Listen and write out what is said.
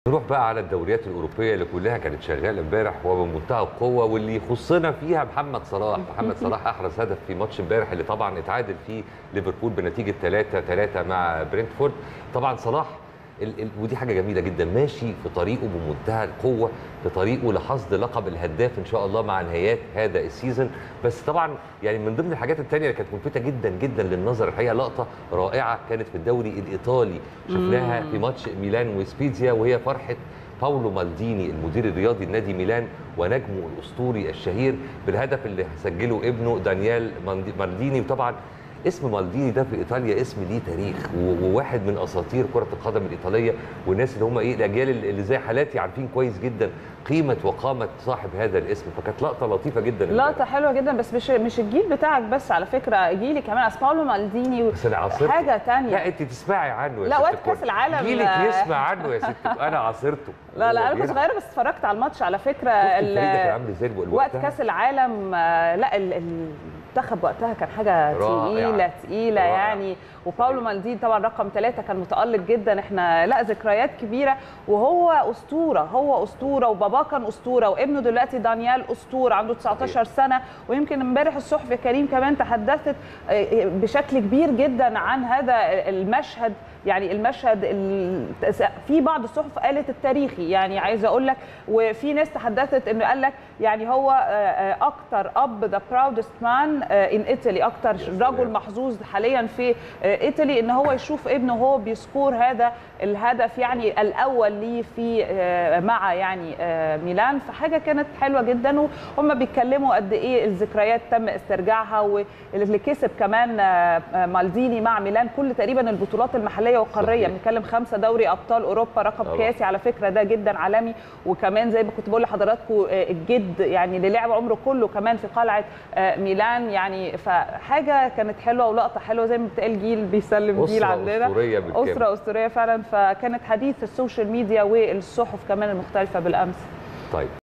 نروح بقى على الدوريات الاوروبيه اللي كلها كانت شغاله امبارح وبمنتهى القوه واللي يخصنا فيها محمد صلاح محمد صلاح احرز هدف في ماتش امبارح اللي طبعا اتعادل فيه ليفربول بنتيجه 3 3 مع برنتفورد طبعا صلاح ال ال ودي حاجه جميله جدا ماشي في طريقه بمنتهى القوه في طريقه لحصد لقب الهداف ان شاء الله مع نهايات هذا السيزون بس طبعا يعني من ضمن الحاجات الثانيه اللي كانت ملفته جدا جدا للنظر الحقيقه لقطه رائعه كانت في الدوري الايطالي شفناها في ماتش ميلان وسبيزيا وهي فرحه باولو مالديني المدير الرياضي لنادي ميلان ونجمه الاسطوري الشهير بالهدف اللي سجله ابنه دانيال مالديني وطبعا اسم مالديني ده في ايطاليا اسم ليه تاريخ وواحد من اساطير كره القدم الايطاليه والناس اللي هم ايه الاجيال اللي زي حالاتي عارفين كويس جدا قيمه وقامه صاحب هذا الاسم فكانت لقطه لطيفه جدا لقطه حلوه جدا بس مش مش الجيل بتاعك بس على فكره جيلي كمان اسباولو مالديني بس انا عاصرته حاجه ثانيه لا انت تسمعي عنه يا لا ست وقت الكل. كاس العالم جيلك يسمع عنه يا ست انا عاصرته لا لا هو انا كنت بيلعب. صغيره بس اتفرجت على الماتش على فكره شفت ال- الفريق ده كان عامل ازاي وقت وقتها؟ كاس العالم آه، لا ال- المنتخب وقتها كان حاجه رائع. تقيله تقيله رائع. يعني وباولو مالدين طبعا رقم ثلاثة كان متألق جدا احنا لا ذكريات كبيره وهو اسطوره هو اسطوره وباباه كان اسطوره وابنه دلوقتي دانيال اسطوره عنده 19 سنه ويمكن امبارح الصحف يا كريم كمان تحدثت آه، بشكل كبير جدا عن هذا المشهد يعني المشهد ال- في بعض الصحف قالت التاريخي يعني عايزه اقول لك وفي ناس تحدثت انه قال لك يعني هو آه، آه، اكتر اب ذا براودست مان ان ايطالي اكتر سلام. رجل محظوظ حاليا في آه، ايطالي ان هو يشوف ابنه هو بيسكور هذا الهدف يعني الاول ليه في آه، مع يعني آه، ميلان فحاجه كانت حلوه جدا وهم بيتكلموا قد ايه الذكريات تم استرجاعها واللي كسب كمان آه، آه، مالديني مع ميلان كل تقريبا البطولات المحليه والقاريه صحيح. بنتكلم خمسه دوري ابطال اوروبا رقم طبعا. قياسي على فكره ده جدا عالمي وكمان زي ما كنت بقول لحضراتكم آه، الجد يعني اللي لعب عمره كله كمان في قلعه آه، ميلان يعني فحاجه كانت حلوه ولقطه حلوه زي ما بتقال جيل بيسلم جيل أسرة عندنا أسطورية بالكامل. اسره اسطوريه فعلا فكانت حديث السوشيال ميديا والصحف كمان المختلفه بالامس طيب